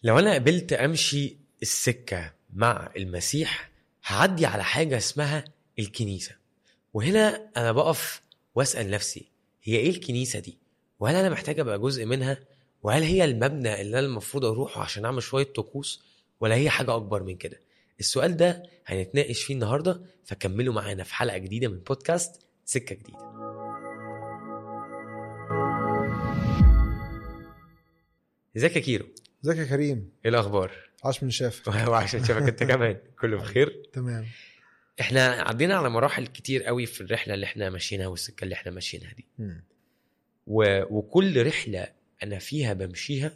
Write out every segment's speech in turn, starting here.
لو انا قبلت امشي السكه مع المسيح هعدي على حاجه اسمها الكنيسه وهنا انا بقف واسال نفسي هي ايه الكنيسه دي وهل انا محتاج ابقى جزء منها وهل هي المبنى اللي انا المفروض اروحه عشان اعمل شويه طقوس ولا هي حاجه اكبر من كده السؤال ده هنتناقش فيه النهارده فكملوا معانا في حلقه جديده من بودكاست سكه جديده ازيك يا كيرو ازيك يا كريم ايه الاخبار عاش من شافك وعشان شافك انت كمان كله بخير تمام احنا عدينا على مراحل كتير قوي في الرحله اللي احنا ماشيينها والسكه اللي احنا ماشيينها دي مم. و... وكل رحله انا فيها بمشيها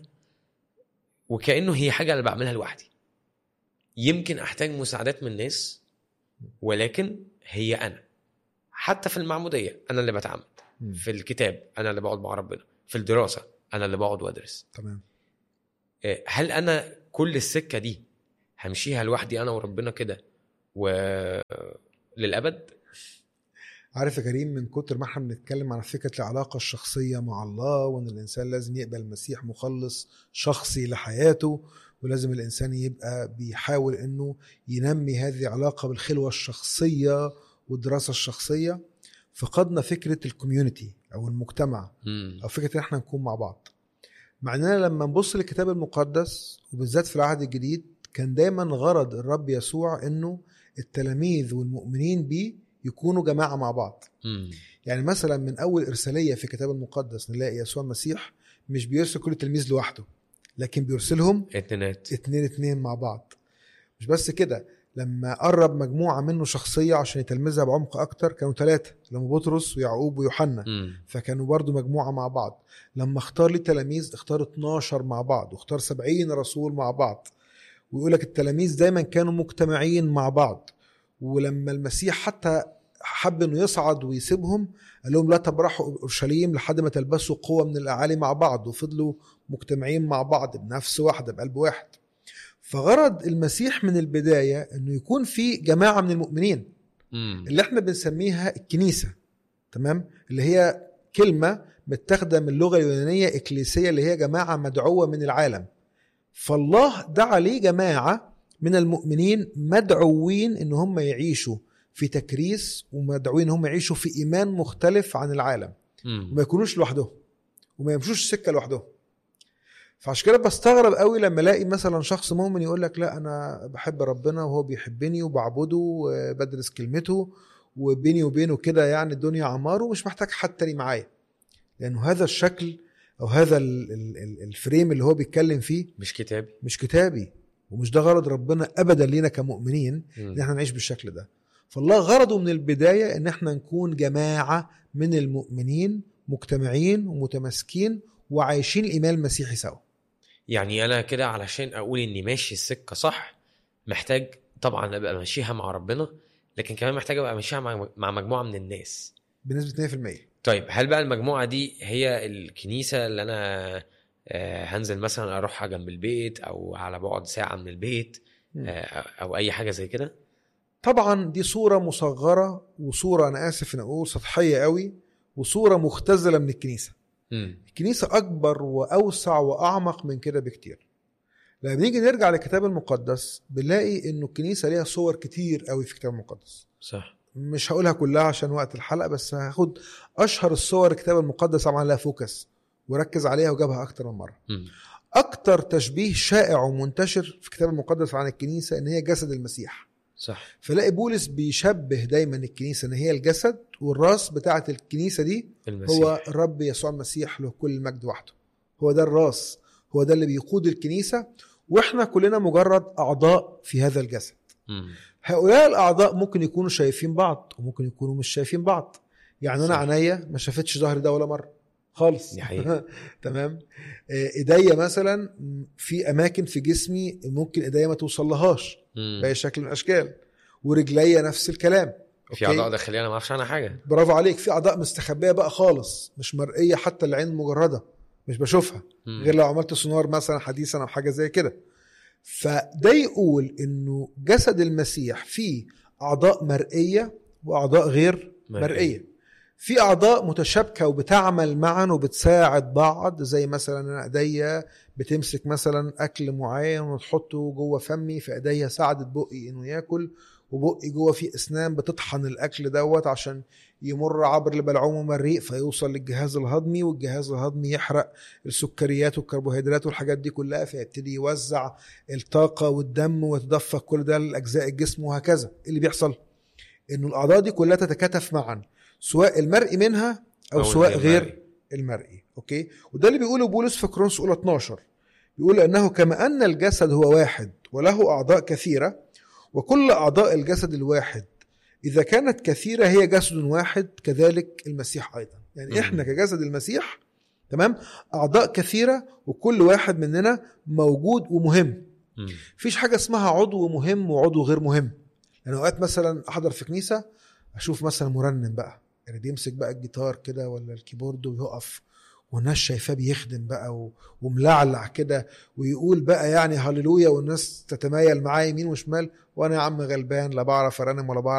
وكانه هي حاجه انا بعملها لوحدي يمكن احتاج مساعدات من الناس ولكن هي انا حتى في المعموديه انا اللي بتعمد مم. في الكتاب انا اللي بقعد مع ربنا في الدراسه انا اللي بقعد وادرس تمام آه، هل انا كل السكه دي همشيها لوحدي انا وربنا كده و للابد عارف يا كريم من كتر ما احنا بنتكلم عن فكره العلاقه الشخصيه مع الله وان الانسان لازم يقبل المسيح مخلص شخصي لحياته ولازم الانسان يبقى بيحاول انه ينمي هذه العلاقه بالخلوه الشخصيه والدراسه الشخصيه فقدنا فكره الكوميونتي او المجتمع مم. او فكره ان احنا نكون مع بعض مع اننا لما نبص للكتاب المقدس وبالذات في العهد الجديد كان دايما غرض الرب يسوع انه التلاميذ والمؤمنين بيه يكونوا جماعه مع بعض مم. يعني مثلا من اول ارساليه في الكتاب المقدس نلاقي يسوع المسيح مش بيرسل كل تلميذ لوحده لكن بيرسلهم اتنينات اتنين اتنين مع بعض مش بس كده لما قرب مجموعه منه شخصيه عشان يتلمذها بعمق اكتر كانوا ثلاثه لما بطرس ويعقوب ويوحنا مم. فكانوا برضو مجموعة مع بعض لما اختار لي تلاميذ اختار 12 مع بعض واختار 70 رسول مع بعض ويقول لك التلاميذ دايما كانوا مجتمعين مع بعض ولما المسيح حتى حب انه يصعد ويسيبهم قال لهم لا تبرحوا اورشليم لحد ما تلبسوا قوه من الاعالي مع بعض وفضلوا مجتمعين مع بعض بنفس واحده بقلب واحد فغرض المسيح من البدايه انه يكون في جماعه من المؤمنين مم. اللي احنا بنسميها الكنيسه تمام اللي هي كلمه متاخده من اللغه اليونانيه اكليسيه اللي هي جماعه مدعوه من العالم فالله دعا ليه جماعه من المؤمنين مدعوين ان هم يعيشوا في تكريس ومدعوين ان هم يعيشوا في ايمان مختلف عن العالم مم. وما يكونوش لوحدهم وما يمشوش السكه لوحدهم فعشان كده بستغرب قوي لما الاقي مثلا شخص مؤمن يقول لك لا انا بحب ربنا وهو بيحبني وبعبده وبدرس كلمته وبيني وبينه كده يعني الدنيا عمار ومش محتاج حد تاني معايا لانه هذا الشكل او هذا ال- ال- ال- الفريم اللي هو بيتكلم فيه مش كتابي مش كتابي ومش ده غرض ربنا ابدا لينا كمؤمنين ان مم. احنا نعيش بالشكل ده فالله غرضه من البدايه ان احنا نكون جماعه من المؤمنين مجتمعين ومتماسكين وعايشين الايمان المسيحي سوا يعني انا كده علشان اقول اني ماشي السكه صح محتاج طبعا ابقى ماشيها مع ربنا لكن كمان محتاج ابقى ماشيها مع مع مجموعه من الناس بنسبه 2% طيب هل بقى المجموعه دي هي الكنيسه اللي انا آه، هنزل مثلا اروحها جنب البيت او على بعد ساعه من البيت آه، او اي حاجه زي كده طبعا دي صوره مصغره وصوره انا اسف ان اقول سطحيه قوي وصوره مختزله من الكنيسه مم. الكنيسه اكبر واوسع واعمق من كده بكتير لما بنيجي نرجع للكتاب المقدس بنلاقي انه الكنيسه ليها صور كتير قوي في الكتاب المقدس صح مش هقولها كلها عشان وقت الحلقه بس هاخد اشهر الصور الكتاب المقدس عمل لها فوكس وركز عليها وجابها اكتر من مره مم. اكتر تشبيه شائع ومنتشر في الكتاب المقدس عن الكنيسه ان هي جسد المسيح صح فلاقي بولس بيشبه دايما الكنيسه ان هي الجسد والراس بتاعه الكنيسه دي المسيح هو الرب يسوع المسيح له كل المجد وحده هو ده الراس هو ده اللي بيقود الكنيسه واحنا كلنا مجرد اعضاء في هذا الجسد مم. هؤلاء الاعضاء ممكن يكونوا شايفين بعض وممكن يكونوا مش شايفين بعض يعني انا صح. عينيا ما شافتش ظهري ده ولا مره خالص دي حقيقة. تمام آه، ايديا مثلا في اماكن في جسمي ممكن ايديا ما توصلهاش مم. باي شكل من الاشكال ورجليا نفس الكلام في أوكي؟ اعضاء داخليه انا ما اعرفش عنها حاجه برافو عليك في اعضاء مستخبيه بقى خالص مش مرئيه حتى العين المجرده مش بشوفها مم. غير لو عملت سونار مثلا حديثا او حاجه زي كده فده يقول انه جسد المسيح فيه اعضاء مرئيه واعضاء غير مرئية. مرئيه في اعضاء متشابكه وبتعمل معا وبتساعد بعض زي مثلا انا ايديا بتمسك مثلا اكل معين وتحطه جوه فمي فايديا ساعدت بقي انه ياكل وبقي جوه فيه اسنان بتطحن الاكل دوت عشان يمر عبر البلعوم والمريء فيوصل للجهاز الهضمي والجهاز الهضمي يحرق السكريات والكربوهيدرات والحاجات دي كلها فيبتدي يوزع الطاقه والدم ويتدفق كل ده لاجزاء الجسم وهكذا إيه اللي بيحصل انه الاعضاء دي كلها تتكاتف معا سواء المرئي منها او, أو سواء الغير غير المرئي اوكي وده اللي بيقوله بولس في كورنثوس اولى 12 بيقول انه كما ان الجسد هو واحد وله اعضاء كثيره وكل اعضاء الجسد الواحد اذا كانت كثيره هي جسد واحد كذلك المسيح ايضا يعني مم. احنا كجسد المسيح تمام اعضاء كثيره وكل واحد مننا موجود ومهم مم. مفيش حاجه اسمها عضو مهم وعضو غير مهم يعني اوقات مثلا احضر في كنيسه اشوف مثلا مرنم بقى يعني بيمسك بقى الجيتار كده ولا الكيبورد ويقف والناس شايفاه بيخدم بقى و- وملعلع كده ويقول بقى يعني هللويا والناس تتمايل معاه يمين وشمال وانا يا عم غلبان لا بعرف ارنم ولا بعرف